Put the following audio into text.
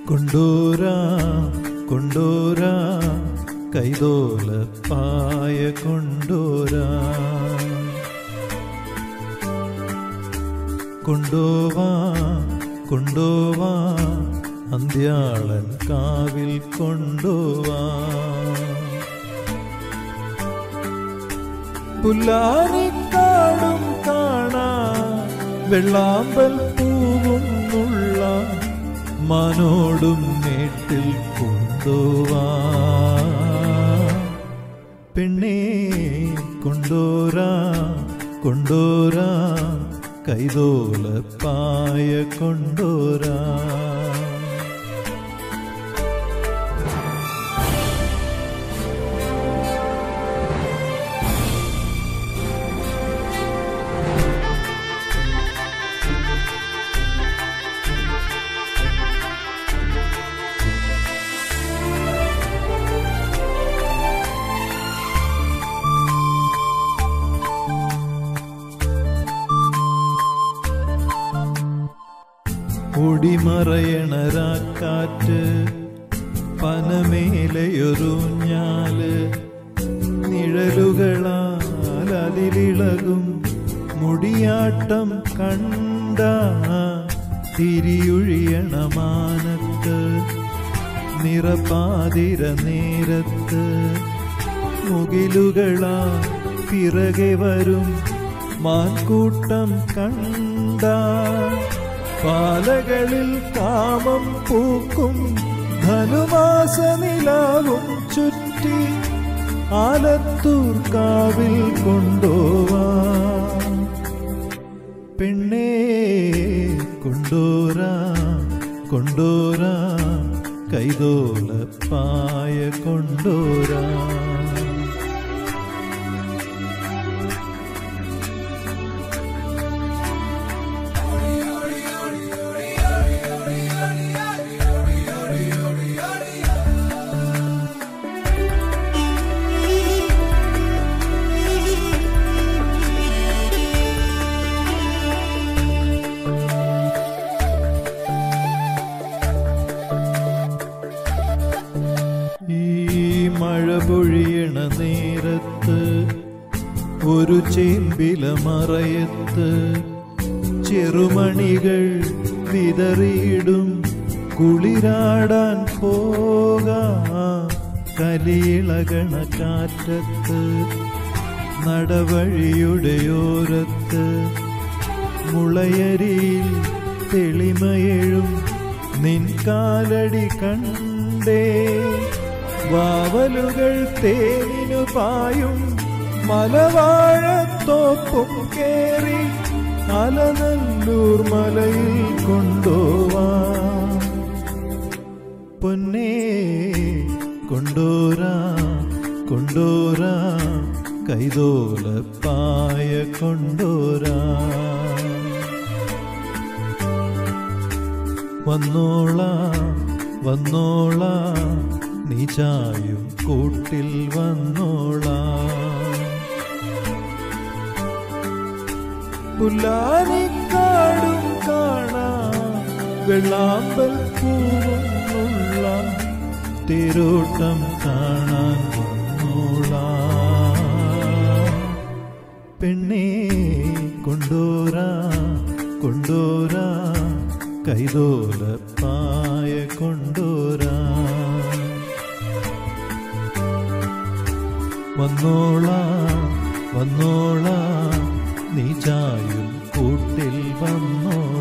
കൊണ്ടോരാ കൊണ്ടോരാ കൈതോല പായ കൊണ്ടോരാ കൊണ്ടോവാ കൊണ്ടോവാ അന്ത്യാളൻ കാവിൽ കൊണ്ടോവാ പുല്ലാനിക്കാടും കാണാ വെള്ളാമ്പൽ പൂവും ഉള്ള മാനോടും നേട്ടിൽ കൊണ്ടുവാ പെണ്ണേ കൊണ്ടോരാ കൊണ്ടോരാ കൈതോല പായ കൊണ്ടോരാ ഒടിമറയണരാക്കാറ്റ് പനമേലയൊരുഞ്ഞാല് നിഴലുകളാൽ അതിലിളകും മുടിയാട്ടം കണ്ട തിരിയൊഴിയണ മാനത്ത് നിറപാതിര നേരത്ത് മുകിലുകളാ പിറകെ വരും മാൻകൂട്ടം കണ്ട പാലകളിൽ കാമം പൂക്കും ധനുമാസ നിലാവും ചുറ്റി ആലത്തൂർ കാവിൽ കൊണ്ടോവാ പെണ്ണേ കൊണ്ടോരാ കൊണ്ടോരാ കൈതോല പായ കൊണ്ടോരാ ഈ മഴ പൊഴിയണ നേരത്ത് ഒരു ചേമ്പില മറയത്ത് ചെറുമണികൾ വിതറിയിടും കുളിരാടാൻ പോകാ കലിയിളകണ കാറ്റത്ത് നടവഴിയുടെയോരത്ത് മുളയരിയിൽ തെളിമയെഴും നിൻ കാലടി കണ്ടേ വാവലുകൾ തേനിനു പായും മലവാഴത്തോപ്പും കേറി അലനല്ലൂർ മലയിൽ കൊണ്ടോവാ പൊന്നേ കൊണ്ടോരാ കൊണ്ടോരാ കൈതോല പായ കൊണ്ടോരാ വന്നോളാ വന്നോളാ നീ ചായും കൂട്ടിൽ വന്നോളാ പുല്ലാനിക്കാടും കാണാ വെള്ളാമ്പൽ പൂവുള്ള തേരോട്ടം കാണാൻ വന്നോളാ പെണ്ണേ കൊണ്ടോരാ കൊണ്ടോരാ കൈതോല പായ കൊണ്ടോരാ വന്നോളാ വന്നോളാ നീ ചായും കൂട്ടിൽ വന്നോളാ